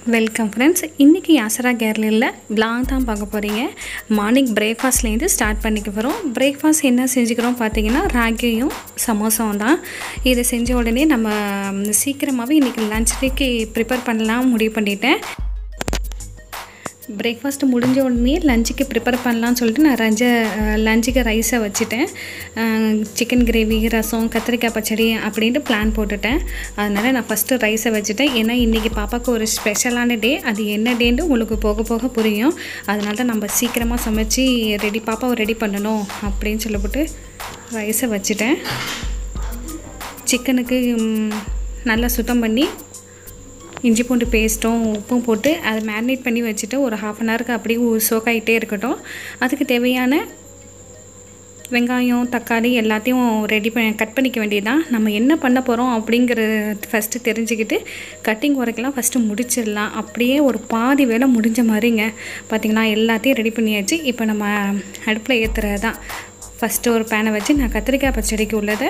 welcome friends இன்றைக்கி யாசரா கேர்லியில் vlog தான் பார்க்க போகிறீங்க மார்னிங் பிரேக்ஃபாஸ்ட்லேருந்து ஸ்டார்ட் பண்ணிக்க போகிறோம் பிரேக்ஃபாஸ்ட் என்ன செஞ்சுக்கிறோம் பார்த்தீங்கன்னா ராகியும் சமோசாவும் தான் இதை செஞ்ச உடனே நம்ம சீக்கிரமாகவே இன்றைக்கி லஞ்சுக்கு ப்ரிப்பேர் பண்ணலாம் முடிவு பண்ணிட்டேன் பிரேக்ஃபாஸ்ட் முடிஞ்ச உடனே லஞ்சுக்கு ப்ரிப்பேர் பண்ணலாம்னு சொல்லிட்டு நான் ரஞ்ச லஞ்சுக்கு ரைஸை வச்சுட்டேன் சிக்கன் கிரேவி ரசம் கத்திரிக்காய் பச்சடி அப்படின்ட்டு பிளான் போட்டுட்டேன் அதனால் நான் ஃபஸ்ட்டு ரைஸை வச்சுட்டேன் ஏன்னா இன்றைக்கி பாப்பாவுக்கு ஒரு ஸ்பெஷலான டே அது என்ன டேன்னு உங்களுக்கு போக போக புரியும் அதனால தான் நம்ம சீக்கிரமாக சமைச்சு ரெடி பாப்பாவை ரெடி பண்ணணும் அப்படின்னு சொல்லிவிட்டு ரைஸை வச்சுட்டேன் சிக்கனுக்கு ம், நல்லா சுத்தம் பண்ணி இஞ்சி பூண்டு பேஸ்ட்டும் உப்பும் போட்டு அதை மேரினேட் பண்ணி வச்சுட்டு ஒரு ஹாஃப் அன் ஹவருக்கு அப்படியே சோக் ஆகிட்டே இருக்கட்டும் அதுக்கு தேவையான வெங்காயம் தக்காளி எல்லாத்தையும் ரெடி பண்ணி கட் பண்ணிக்க வேண்டியதுதான் நம்ம என்ன பண்ண போகிறோம் அப்படிங்கிறது ஃபஸ்ட்டு தெரிஞ்சுக்கிட்டு கட்டிங் ஒர்க்கெல்லாம் ஃபஸ்ட்டு முடிச்சிடலாம் அப்படியே ஒரு பாதி வேலை முடிஞ்ச மாதிரிங்க பார்த்திங்கன்னா எல்லாத்தையும் ரெடி பண்ணியாச்சு இப்போ நம்ம அடுப்பில் ஏற்றுறது தான் ஃபஸ்ட்டு ஒரு பேனை வச்சு நான் கத்திரிக்காய் பச்சடிக்கு உள்ளதை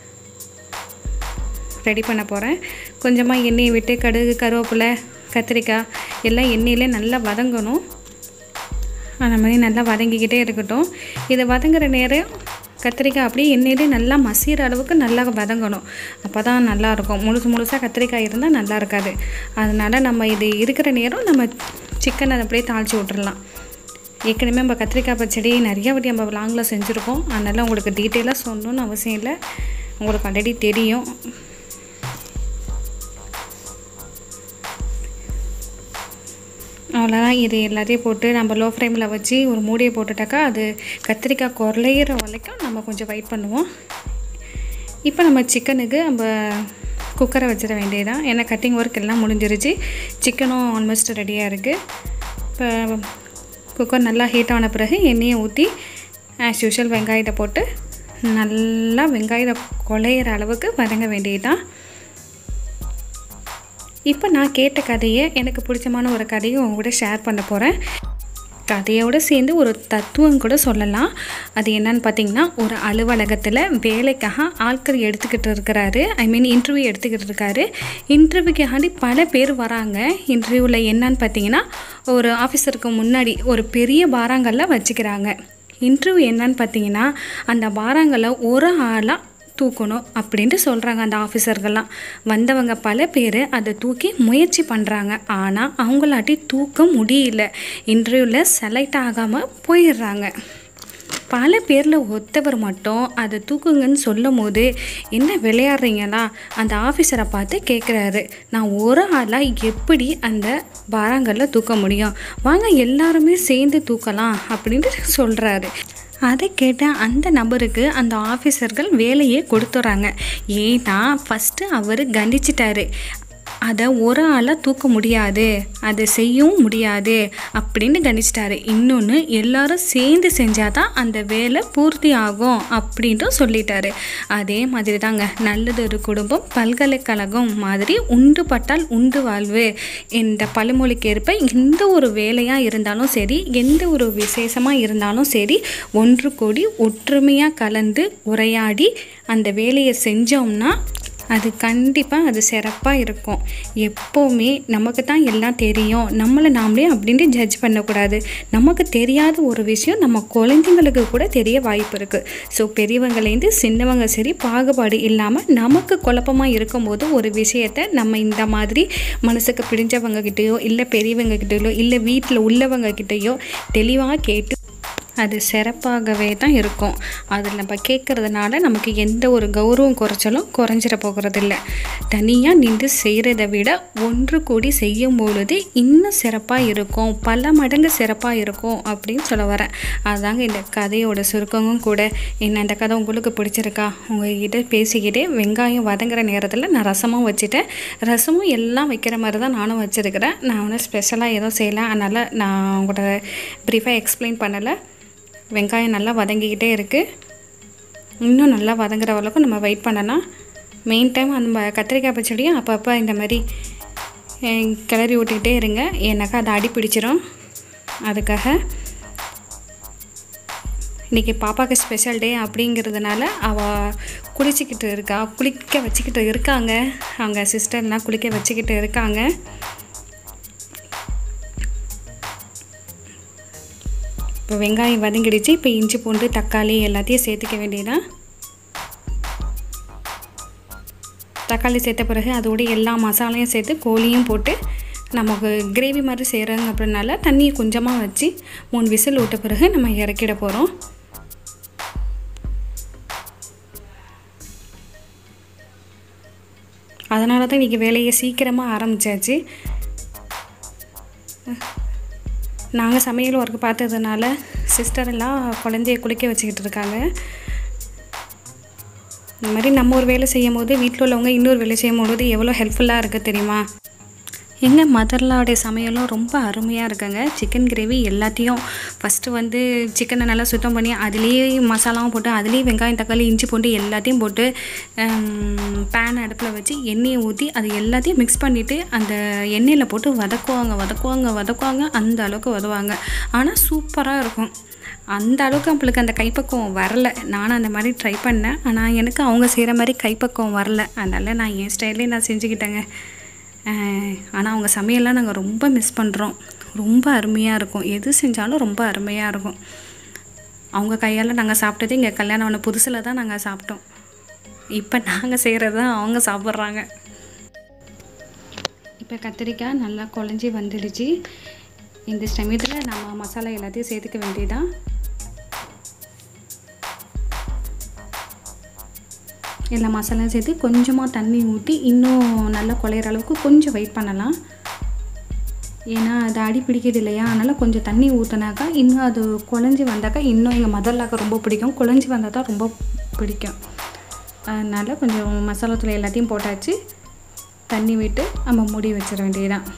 ரெடி பண்ண போகிறேன் கொஞ்சமாக எண்ணெயை விட்டு கடுகு கருவேப்பிலை கத்திரிக்காய் எல்லாம் எண்ணெயிலே நல்லா வதங்கணும் அந்த மாதிரி நல்லா வதங்கிக்கிட்டே இருக்கட்டும் இதை வதங்குற நேரம் கத்திரிக்காய் அப்படியே எண்ணெயிலே நல்லா மசிகிற அளவுக்கு நல்லா வதங்கணும் அப்போ தான் நல்லாயிருக்கும் முழுசு முழுசாக கத்திரிக்காய் இருந்தால் நல்லா இருக்காது அதனால் நம்ம இது இருக்கிற நேரம் நம்ம சிக்கனை அப்படியே தாளித்து விட்டுறலாம் ஏற்கனவே நம்ம கத்திரிக்காய் பச்சடி நிறைய வாட்டி நம்ம லாங்கில் செஞ்சுருக்கோம் அதனால் உங்களுக்கு டீட்டெயிலாக சொல்லணும்னு அவசியம் இல்லை உங்களுக்கு ஆல்ரெடி தெரியும் அவ்வளோதான் இது எல்லாத்தையும் போட்டு நம்ம லோ ஃப்ளேமில் வச்சு ஒரு மூடியை போட்டுட்டாக்கா அது கத்திரிக்காய் குறையிற வரைக்கும் நம்ம கொஞ்சம் வெயிட் பண்ணுவோம் இப்போ நம்ம சிக்கனுக்கு நம்ம குக்கரை வச்சிட வேண்டியதுதான் ஏன்னா கட்டிங் ஒர்க் எல்லாம் முடிஞ்சிருச்சு சிக்கனும் ஆல்மோஸ்ட் ரெடியாக இருக்குது இப்போ குக்கர் நல்லா ஹீட் ஆன பிறகு எண்ணெயை ஊற்றி ஆஸ் யூஷுவல் வெங்காயத்தை போட்டு நல்லா வெங்காயத்தை குழையிற அளவுக்கு வதங்க வேண்டியதுதான் இப்போ நான் கேட்ட கதையை எனக்கு பிடிச்சமான ஒரு கதையை உங்க கூட ஷேர் பண்ண போகிறேன் கதையோடு சேர்ந்து ஒரு தத்துவம் கூட சொல்லலாம் அது என்னன்னு பார்த்தீங்கன்னா ஒரு அலுவலகத்தில் வேலைக்காக ஆட்கள் எடுத்துக்கிட்டு இருக்கிறாரு ஐ மீன் இன்டர்வியூ எடுத்துக்கிட்டு இருக்காரு இன்டர்வியூக்காண்டி பல பேர் வராங்க இன்டர்வியூவில் என்னன்னு பார்த்தீங்கன்னா ஒரு ஆஃபீஸருக்கு முன்னாடி ஒரு பெரிய பாராங்கல்ல வச்சுக்கிறாங்க இன்டர்வியூ என்னன்னு பார்த்தீங்கன்னா அந்த பாராங்கல்ல ஒரு ஆளாக தூக்கணும் அப்படின்ட்டு சொல்கிறாங்க அந்த ஆஃபீஸர்கள்லாம் வந்தவங்க பல பேர் அதை தூக்கி முயற்சி பண்ணுறாங்க ஆனால் அவங்களாட்டி தூக்க முடியல இன்டர்வியூவில் செலக்ட் ஆகாமல் போயிடுறாங்க பல பேரில் ஒருத்தவர் மட்டும் அதை தூக்குங்கன்னு சொல்லும் போது என்ன விளையாடுறீங்களா அந்த ஆஃபீஸரை பார்த்து கேட்குறாரு நான் ஒரு ஆளாக எப்படி அந்த பாராங்கல்ல தூக்க முடியும் வாங்க எல்லாருமே சேர்ந்து தூக்கலாம் அப்படின்ட்டு சொல்கிறாரு அதை கேட்ட அந்த நபருக்கு அந்த ஆஃபீஸர்கள் வேலையே கொடுத்துட்றாங்க ஏன்னா ஃபஸ்ட்டு அவர் கண்டிச்சிட்டாரு அதை ஒரு ஆளாக தூக்க முடியாது அதை செய்யவும் முடியாது அப்படின்னு கணிச்சிட்டாரு இன்னொன்று எல்லாரும் சேர்ந்து செஞ்சால் தான் அந்த வேலை பூர்த்தி ஆகும் அப்படின்ட்டு சொல்லிட்டாரு அதே மாதிரி தாங்க நல்லது ஒரு குடும்பம் பல்கலைக்கழகம் மாதிரி உண்டுபட்டால் உண்டு வாழ்வு இந்த பழமொழிக்கு ஏற்ப எந்த ஒரு வேலையாக இருந்தாலும் சரி எந்த ஒரு விசேஷமாக இருந்தாலும் சரி ஒன்று கூடி ஒற்றுமையாக கலந்து உரையாடி அந்த வேலையை செஞ்சோம்னா அது கண்டிப்பாக அது சிறப்பாக இருக்கும் எப்போவுமே நமக்கு தான் எல்லாம் தெரியும் நம்மளை நாமளே அப்படின்ட்டு ஜட்ஜ் பண்ணக்கூடாது நமக்கு தெரியாத ஒரு விஷயம் நம்ம குழந்தைங்களுக்கு கூட தெரிய வாய்ப்பு இருக்குது ஸோ பெரியவங்கலேருந்து சின்னவங்க சரி பாகுபாடு இல்லாமல் நமக்கு குழப்பமாக இருக்கும்போது ஒரு விஷயத்தை நம்ம இந்த மாதிரி மனசுக்கு பிடிஞ்சவங்க கிட்டேயோ இல்லை பெரியவங்க கிட்டேயோ இல்லை வீட்டில் உள்ளவங்க கிட்டேயோ தெளிவாக கேட்டு அது சிறப்பாகவே தான் இருக்கும் அது நம்ம கேட்குறதுனால நமக்கு எந்த ஒரு கௌரவம் குறைச்சலும் குறைஞ்சிட போகிறதில்ல தனியாக நின்று செய்கிறத விட ஒன்று கூடி செய்யும் பொழுது இன்னும் சிறப்பாக இருக்கும் பல மடங்கு சிறப்பாக இருக்கும் அப்படின்னு சொல்ல வரேன் அதுதாங்க இந்த கதையோட சுருக்கமும் கூட என்ன இந்த கதை உங்களுக்கு பிடிச்சிருக்கா உங்ககிட்ட பேசிக்கிட்டே வெங்காயம் வதங்குற நேரத்தில் நான் ரசமும் வச்சுட்டேன் ரசமும் எல்லாம் வைக்கிற மாதிரி தான் நானும் வச்சுருக்கிறேன் நான் ஒன்றும் ஸ்பெஷலாக எதுவும் செய்யலை அதனால் நான் உங்களோட ப்ரீஃபாக எக்ஸ்பிளைன் பண்ணலை வெங்காயம் நல்லா வதங்கிக்கிட்டே இருக்குது இன்னும் நல்லா வதங்குற அளவுக்கு நம்ம வெயிட் பண்ணலாம் மெயின் டைம் அந்த கத்திரிக்காய் பச்சடியும் அப்பப்போ இந்த மாதிரி அஹ், கிளறி விட்டுக்கிட்டே இருங்க ஏன்னாக்கா அது அடி பிடிச்சிரும் அதுக்காக இன்றைக்கி பாப்பாவுக்கு ஸ்பெஷல் டே அப்படிங்கிறதுனால அவள் குளிச்சிக்கிட்டு இருக்கா குளிக்க வச்சுக்கிட்டு இருக்காங்க அவங்க சிஸ்டர்லாம் குளிக்க வச்சுக்கிட்டு இருக்காங்க இப்போ வெங்காயம் வதங்கிடுச்சு இப்போ இஞ்சி பூண்டு தக்காளி எல்லாத்தையும் சேர்த்துக்க வேண்டியதான் தக்காளி சேர்த்த பிறகு அதோட எல்லா மசாலையும் சேர்த்து கோழியும் போட்டு நமக்கு கிரேவி மாதிரி செய்கிறாங்க அப்படின்னால தண்ணியை கொஞ்சமாக வச்சு மூணு விசில் விட்ட பிறகு நம்ம இறக்கிட போகிறோம் அதனால தான் இன்றைக்கி வேலையை சீக்கிரமாக ஆரம்பித்தாச்சு நாங்கள் சமையல் ஒர்க் பார்த்ததுனால சிஸ்டர் எல்லாம் குழந்தைய குளிக்க வச்சுக்கிட்டு இருக்காங்க இந்த மாதிரி நம்ம ஒரு வேலை செய்யும் போது வீட்டில் உள்ளவங்க இன்னொரு வேலை செய்யும் போது எவ்வளோ ஹெல்ப்ஃபுல்லாக இருக்குது தெரியுமா எங்கள் மதர்லாவுடைய சமையலும் ரொம்ப அருமையாக இருக்குங்க சிக்கன் கிரேவி எல்லாத்தையும் ஃபஸ்ட்டு வந்து சிக்கனை நல்லா சுத்தம் பண்ணி அதுலேயே மசாலாவும் போட்டு அதுலேயே வெங்காயம் தக்காளி இஞ்சி பூண்டு எல்லாத்தையும் போட்டு பேன் அடுப்பில் வச்சு எண்ணெயை ஊற்றி அது எல்லாத்தையும் மிக்ஸ் பண்ணிவிட்டு அந்த எண்ணெயில் போட்டு வதக்குவாங்க வதக்குவாங்க வதக்குவாங்க அந்த அளவுக்கு வதவாங்க ஆனால் சூப்பராக இருக்கும் அந்த அளவுக்கு நம்மளுக்கு அந்த கைப்பக்குவம் வரல நானும் அந்த மாதிரி ட்ரை பண்ணேன் ஆனால் எனக்கு அவங்க செய்கிற மாதிரி கைப்பக்குவம் வரல அதனால் நான் என் ஸ்டைல்லே நான் செஞ்சுக்கிட்டேங்க ஆனால் அவங்க சமையல்லாம் நாங்கள் ரொம்ப மிஸ் பண்ணுறோம் ரொம்ப அருமையாக இருக்கும் எது செஞ்சாலும் ரொம்ப அருமையாக இருக்கும் அவங்க கையால் நாங்கள் சாப்பிட்டது இங்கே கல்யாணம் ஆன புதுசில் தான் நாங்கள் சாப்பிட்டோம் இப்போ நாங்கள் செய்கிறது தான் அவங்க சாப்பிட்றாங்க இப்போ கத்திரிக்காய் நல்லா குழஞ்சி வந்துடுச்சு இந்த சமயத்தில் நம்ம மசாலா எல்லாத்தையும் சேர்த்துக்க வேண்டியதான் எல்லா மசாலாவும் சேர்த்து கொஞ்சமாக தண்ணி ஊற்றி இன்னும் நல்லா குழையிற அளவுக்கு கொஞ்சம் வெயிட் பண்ணலாம் ஏன்னா அது அடி பிடிக்குது இல்லையா அதனால் கொஞ்சம் தண்ணி ஊற்றினாக்கா இன்னும் அது குழஞ்சி வந்தாக்கா இன்னும் எங்கள் மதர்லாக்க ரொம்ப பிடிக்கும் குழஞ்சி வந்தால் தான் ரொம்ப பிடிக்கும் அதனால் கொஞ்சம் மசாலா தூள் எல்லாத்தையும் போட்டாச்சு தண்ணி விட்டு நம்ம மூடி வச்சிட வேண்டியதுதான்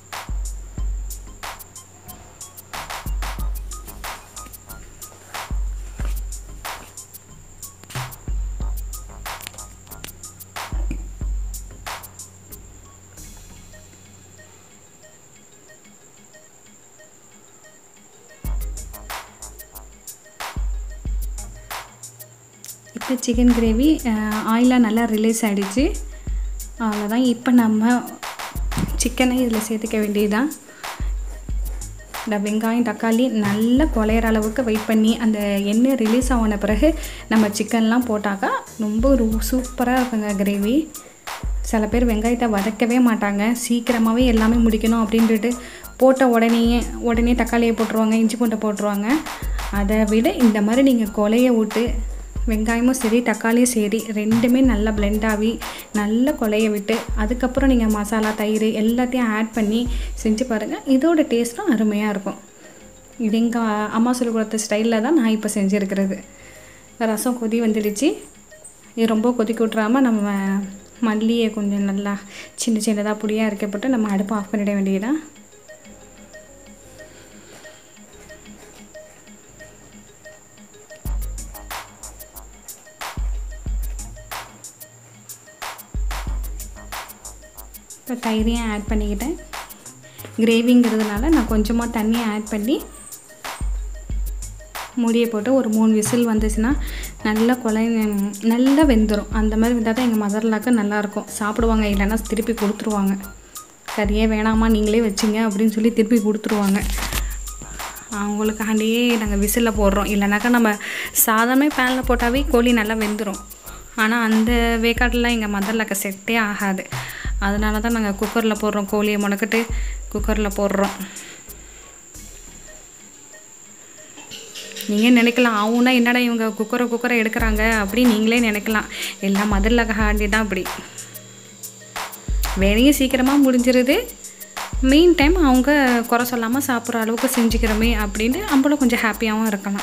இப்போ சிக்கன் கிரேவி ஆயிலாக நல்லா ரிலீஸ் ஆகிடுச்சு அவ்வளோதான் இப்போ நம்ம சிக்கனை இதில் சேர்த்துக்க வேண்டியதுதான் இந்த வெங்காயம் தக்காளி நல்லா குழையிற அளவுக்கு வெயிட் பண்ணி அந்த எண்ணெய் ரிலீஸ் ஆன பிறகு நம்ம சிக்கன்லாம் போட்டாக்கா ரொம்ப ஒரு சூப்பராக இருக்குங்க கிரேவி சில பேர் வெங்காயத்தை வதக்கவே மாட்டாங்க சீக்கிரமாகவே எல்லாமே முடிக்கணும் அப்படின்ட்டு போட்ட உடனேயே உடனே தக்காளியை போட்டுருவாங்க இஞ்சி பூண்டை போட்டுருவாங்க அதை விட இந்த மாதிரி நீங்கள் கொலையை விட்டு வெங்காயமும் சரி தக்காளியும் சரி ரெண்டுமே நல்லா blend ஆகி நல்ல கொலைய விட்டு அதுக்கப்புறம் நீங்கள் மசாலா தயிர் எல்லாத்தையும் ஆட் பண்ணி செஞ்சு பாருங்கள் இதோட டேஸ்ட்டும் அருமையாக இருக்கும் இது எங்கள் அம்மா சொல்லி கொடுத்த ஸ்டைலில் தான் நான் இப்போ செஞ்சுருக்கிறது ரசம் கொதி வந்துடுச்சு இது ரொம்ப கொதிக்க விட்றாமல் நம்ம மல்லியை கொஞ்சம் நல்லா சின்ன சின்னதாக பொடியாக இருக்கப்பட்டு நம்ம அடுப்பை ஆஃப் பண்ணிட வேண்டியதுதான் இப்போ தயிரையும் ஆட் பண்ணிக்கிட்டேன் கிரேவிங்கிறதுனால நான் கொஞ்சமாக தண்ணியை ஆட் பண்ணி மூடியை போட்டு ஒரு மூணு விசில் வந்துச்சுன்னா நல்லா கொலை நல்லா வெந்துடும் அந்த மாதிரி வெந்தால் தான் எங்கள் மதர்லாக்கு நல்லாயிருக்கும் சாப்பிடுவாங்க இல்லைன்னா திருப்பி கொடுத்துருவாங்க கறியே வேணாமா நீங்களே வச்சுங்க அப்படின்னு சொல்லி திருப்பி கொடுத்துருவாங்க அவங்களுக்காண்டியே நாங்கள் விசிலில் போடுறோம் இல்லைனாக்கா நம்ம சாதமே பேனில் போட்டாவே கோழி நல்லா வெந்துடும் ஆனால் அந்த வேக்காட்டில் எங்கள் மதர்லாக்க செட்டே ஆகாது அதனால தான் நாங்கள் குக்கரில் போடுறோம் கோழியை முடக்கிட்டு குக்கரில் போடுறோம் நீங்கள் நினைக்கலாம் ஆவுன்னா என்னடா இவங்க குக்கரை குக்கரை எடுக்கிறாங்க அப்படின்னு நீங்களே நினைக்கலாம் எல்லாம் மதுரில் ஹாண்டி தான் அப்படி வேலையும் சீக்கிரமாக முடிஞ்சிருது மெயின் டைம் அவங்க குறை சொல்லாமல் சாப்பிட்ற அளவுக்கு செஞ்சுக்கிறோமே அப்படின்னு நம்மளும் கொஞ்சம் ஹாப்பியாகவும் இருக்கலாம்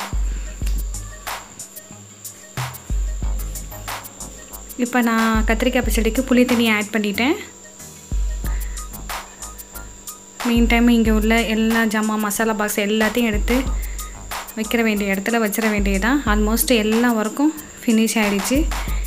இப்போ நான் கத்திரிக்காய் பச்சடிக்கு புளி தண்ணி ஆட் பண்ணிட்டேன் மெயின் டைம் இங்கே உள்ள எல்லா ஜாமான் மசாலா பாக்ஸ் எல்லாத்தையும் எடுத்து வைக்கிற வேண்டிய இடத்துல வச்சிட வேண்டியதான் ஆல்மோஸ்ட் எல்லா ஒர்க்கும் ஃபினிஷ் ஆகிடுச்சு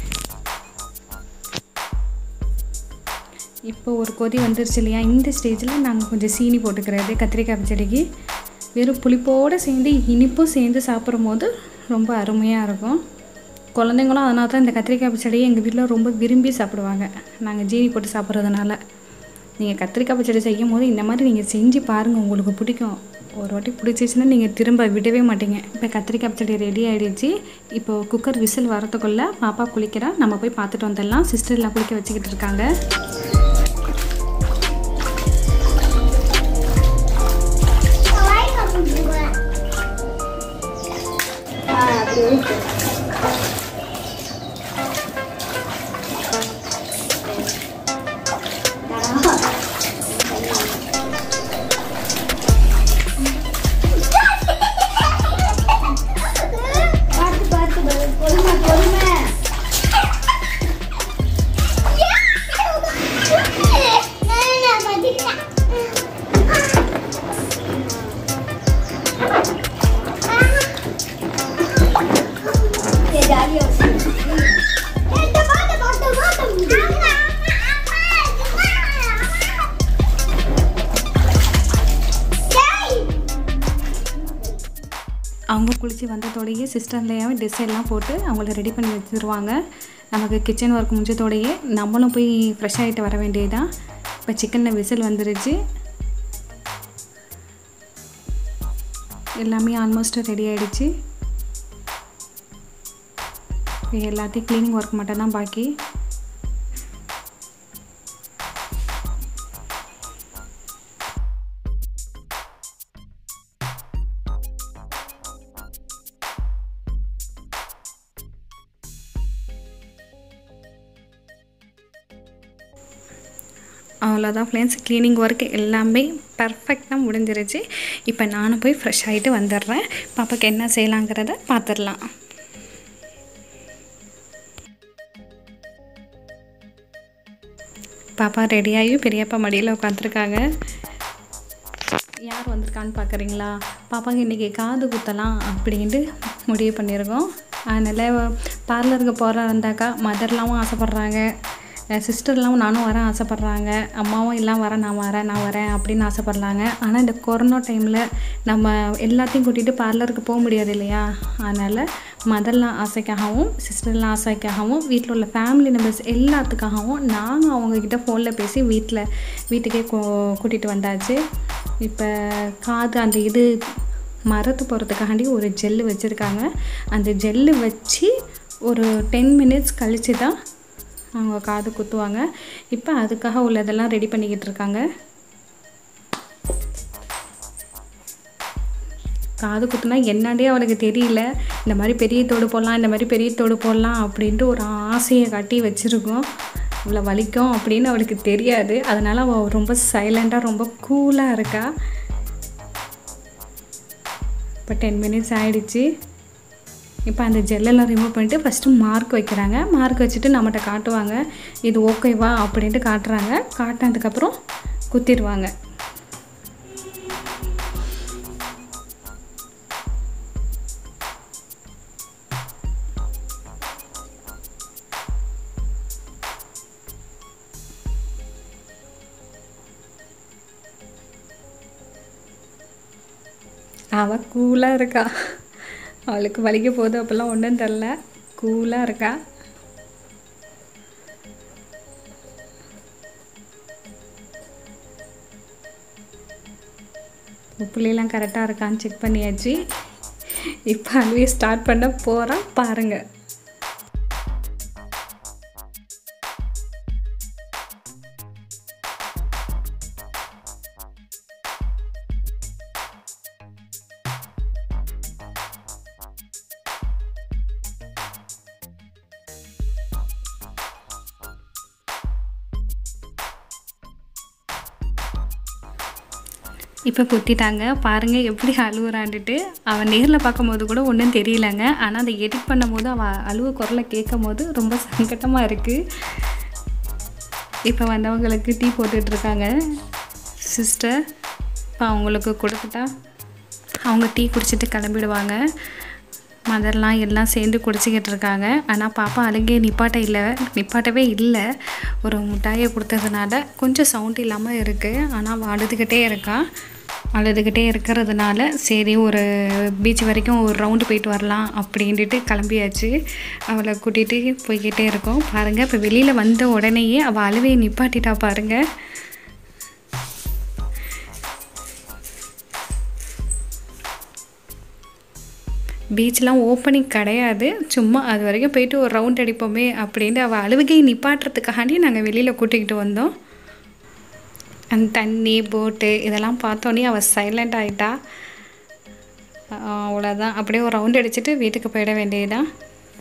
இப்போ ஒரு கொதி வந்துருச்சு இல்லையா இந்த ஸ்டேஜில் நாங்கள் கொஞ்சம் சீனி போட்டுக்கிறது கத்திரிக்காய் பச்சடிக்கு வெறும் புளிப்போடு சேர்ந்து இனிப்பும் சேர்ந்து சாப்பிடும் போது ரொம்ப அருமையாக இருக்கும் குழந்தைங்களும் அதனால தான் இந்த கத்திரிக்காய் பச்சடியை எங்கள் வீட்டில் ரொம்ப விரும்பி சாப்பிடுவாங்க நாங்கள் ஜீனி போட்டு சாப்பிட்றதுனால நீங்கள் கத்திரிக்காய் பச்சடி செய்யும் போது இந்த மாதிரி நீங்கள் செஞ்சு பாருங்கள் உங்களுக்கு பிடிக்கும் ஒரு வாட்டி பிடிச்சிச்சின்னா நீங்கள் திரும்ப விடவே மாட்டீங்க இப்போ கத்திரிக்காய் பச்சடி ரெடி ஆகிடுச்சு இப்போ குக்கர் விசில் வரதுக்குள்ளே பாப்பா குளிக்கிறா நம்ம போய் பார்த்துட்டு வந்துடலாம் சிஸ்டர்லாம் குளிக்க வச்சுக்கிட்டு இருக்காங்க பார்த்து பார்த்து பொறுமை பொறுமை அவங்க குளித்து வந்ததோடையே சிஸ்டர்லையாவே ட்ரெஸ் எல்லாம் போட்டு அவங்கள ரெடி பண்ணி வச்சுருவாங்க நமக்கு கிச்சன் ஒர்க் முடிஞ்சதோடையே நம்மளும் போய் ஃப்ரெஷ் ஆகிட்டு வர வேண்டியதுதான் இப்போ சிக்கனில் விசில் வந்துருச்சு எல்லாமே ஆல்மோஸ்ட் ரெடி ஆகிடுச்சு எல்லாத்தையும் க்ளீனிங் ஒர்க் மட்டும்தான் பாக்கி அவ்வளோதான் ஃப்ரெண்ட்ஸ் க்ளீனிங் ஒர்க் எல்லாமே பர்ஃபெக்டாக முடிஞ்சிருச்சு இப்போ நானும் போய் ஃப்ரெஷ் ஆகிட்டு வந்துடுறேன் பாப்பாக்கு என்ன செய்யலாங்கிறத பார்த்துடலாம் பாப்பா ரெடியாகி பெரியப்பா மடியில் உட்காந்துருக்காங்க யார் வந்திருக்கான்னு பார்க்குறீங்களா பாப்பாங்க இன்றைக்கி காது குத்தலாம் அப்படின்ட்டு முடிவு பண்ணியிருக்கோம் அதனால் பார்லருக்கு போகிற இருந்தாக்கா மதர்லாமும் ஆசைப்பட்றாங்க சிஸ்டர்லாம் நானும் வரேன் ஆசைப்பட்றாங்க அம்மாவும் எல்லாம் வரேன் நான் வரேன் நான் வரேன் அப்படின்னு ஆசைப்பட்றாங்க ஆனால் இந்த கொரோனா டைமில் நம்ம எல்லாத்தையும் கூட்டிகிட்டு பார்லருக்கு போக முடியாது இல்லையா அதனால் மதர்லாம் ஆசைக்காகவும் சிஸ்டர்லாம் ஆசைக்காகவும் வீட்டில் உள்ள ஃபேமிலி மெம்பர்ஸ் எல்லாத்துக்காகவும் நாங்கள் அவங்கக்கிட்ட ஃபோனில் பேசி வீட்டில் வீட்டுக்கே கூ கூட்டிகிட்டு வந்தாச்சு இப்போ காது அந்த இது மரத்து போகிறதுக்காண்டி ஒரு ஜெல்லு வச்சுருக்காங்க அந்த ஜெல்லு வச்சு ஒரு டென் மினிட்ஸ் கழித்து தான் அவங்க காது குத்துவாங்க இப்போ அதுக்காக உள்ளதெல்லாம் ரெடி பண்ணிக்கிட்டு இருக்காங்க காது குத்துனா என்னாண்டே அவளுக்கு தெரியல இந்த மாதிரி பெரிய தோடு போடலாம் இந்த மாதிரி பெரிய தோடு போடலாம் அப்படின்ட்டு ஒரு ஆசையை காட்டி வச்சுருக்கோம் இவ்வளோ வலிக்கும் அப்படின்னு அவளுக்கு தெரியாது அதனால் அவள் ரொம்ப சைலண்ட்டாக ரொம்ப கூலாக இருக்கா இப்போ டென் மினிட்ஸ் ஆகிடுச்சு இப்போ அந்த ஜெல்லெல்லாம் ரிமூவ் பண்ணிட்டு ஃபஸ்ட்டு மார்க் வைக்கிறாங்க மார்க் வச்சுட்டு நம்மகிட்ட காட்டுவாங்க இது ஓகேவா அப்படின்ட்டு காட்டுறாங்க காட்டினதுக்கப்புறம் குத்திடுவாங்க அவள் கூலாக இருக்கா அவளுக்கு வலிக்க போகுது அப்போல்லாம் ஒன்றும் தெரில கூலாக இருக்கா உப்புலாம் கரெக்டாக இருக்கான்னு செக் பண்ணியாச்சு இப்போ அதுவே ஸ்டார்ட் பண்ண போகிறான் பாருங்கள் இப்போ குத்திட்டாங்க பாருங்கள் எப்படி அழுகுறான்ட்டு அவன் நேரில் பார்க்கும்போது கூட ஒன்றும் தெரியலங்க ஆனால் அதை எடிட் பண்ணும்போது அவள் அழுவ குரலை கேட்கும் போது ரொம்ப சங்கட்டமாக இருக்குது இப்போ வந்தவங்களுக்கு டீ போட்டுட்ருக்காங்க சிஸ்டர் இப்போ அவங்களுக்கு கொடுத்துட்டா அவங்க டீ குடிச்சிட்டு கிளம்பிடுவாங்க மதர்லாம் எல்லாம் சேர்ந்து குடிச்சிக்கிட்டு இருக்காங்க ஆனால் பாப்பா அழுகே நிப்பாட்ட இல்லை நிப்பாட்டவே இல்லை ஒரு மிட்டாயை கொடுத்ததுனால கொஞ்சம் சவுண்ட் இல்லாமல் இருக்குது ஆனால் அவள் அழுதுகிட்டே இருக்கா அழுதுகிட்டே இருக்கிறதுனால சரி ஒரு பீச் வரைக்கும் ஒரு ரவுண்டு போயிட்டு வரலாம் அப்படின்ட்டு கிளம்பியாச்சு அவளை கூட்டிகிட்டு போய்கிட்டே இருக்கோம் பாருங்கள் இப்போ வெளியில் வந்த உடனேயே அவள் அழுவையை நிப்பாட்டிட்டா பாருங்கள் பீச்லாம் ஓப்பனிங் கிடையாது சும்மா அது வரைக்கும் போயிட்டு ஒரு ரவுண்ட் அடிப்போமே அப்படின்ட்டு அவள் அழுவுகையை நிப்பாட்டுறதுக்காண்டி நாங்கள் வெளியில் கூட்டிக்கிட்டு வந்தோம் அந்த தண்ணி போட்டு இதெல்லாம் பார்த்தோன்னே அவள் சைலண்ட் ஆகிட்டா அவ்வளோதான் அப்படியே ஒரு ரவுண்ட் அடிச்சுட்டு வீட்டுக்கு போயிட வேண்டியதுதான்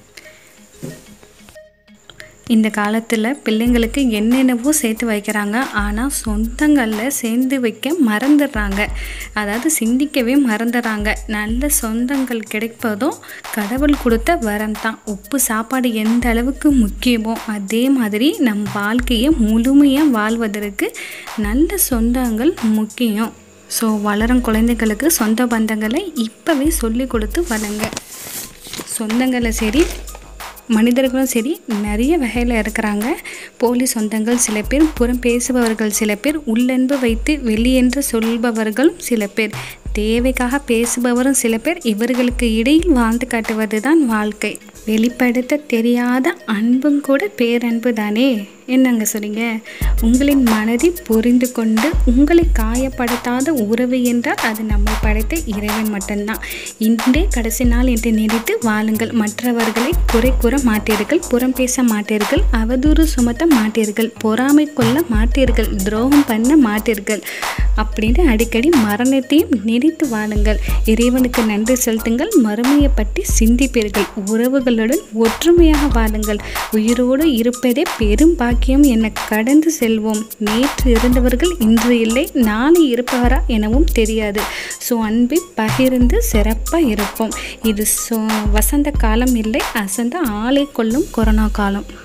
இந்த காலத்தில் பிள்ளைங்களுக்கு என்னென்னவோ சேர்த்து வைக்கிறாங்க ஆனால் சொந்தங்களில் சேர்ந்து வைக்க மறந்துடுறாங்க அதாவது சிந்திக்கவே மறந்துடுறாங்க நல்ல சொந்தங்கள் கிடைப்பதும் கடவுள் கொடுத்த வரம் தான் உப்பு சாப்பாடு எந்த அளவுக்கு முக்கியமோ அதே மாதிரி நம் வாழ்க்கையை முழுமையாக வாழ்வதற்கு நல்ல சொந்தங்கள் முக்கியம் ஸோ வளரும் குழந்தைகளுக்கு சொந்த பந்தங்களை இப்போவே சொல்லி கொடுத்து வளங்க சொந்தங்களை சரி மனிதர்களும் சரி நிறைய வகையில் இருக்கிறாங்க போலி சொந்தங்கள் சில பேர் புறம் பேசுபவர்கள் சில பேர் உள்ளன்பு வைத்து வெளியென்று சொல்பவர்களும் சில பேர் தேவைக்காக பேசுபவரும் சில பேர் இவர்களுக்கு இடையில் வாழ்ந்து காட்டுவது தான் வாழ்க்கை வெளிப்படுத்த தெரியாத அன்பும் கூட பேரன்பு தானே என்னங்க சொல்றீங்க உங்களின் மனதை புரிந்து கொண்டு உங்களை காயப்படுத்தாத உறவு என்றால் அது நம்மை படைத்த இறைவன் மட்டும்தான் இன்றே கடைசி நாள் என்று நினைத்து வாழுங்கள் மற்றவர்களை குறை கூற மாட்டீர்கள் புறம் பேச மாட்டீர்கள் அவதூறு சுமத்த மாட்டீர்கள் பொறாமை கொள்ள மாட்டீர்கள் துரோகம் பண்ண மாட்டீர்கள் அப்படின்னு அடிக்கடி மரணத்தையும் நினைத்து வாழுங்கள் இறைவனுக்கு நன்றி செலுத்துங்கள் மறுமையை பற்றி சிந்திப்பீர்கள் உறவுகளுடன் ஒற்றுமையாக வாழுங்கள் உயிரோடு இருப்பதே பெரும் பாக்கியம் என கடந்து செல்வோம் நேற்று இருந்தவர்கள் இன்று இல்லை நாளை இருப்பவரா எனவும் தெரியாது ஸோ அன்பை பகிர்ந்து சிறப்பாக இருப்போம் இது சொ வசந்த காலம் இல்லை அசந்த ஆளை கொள்ளும் கொரோனா காலம்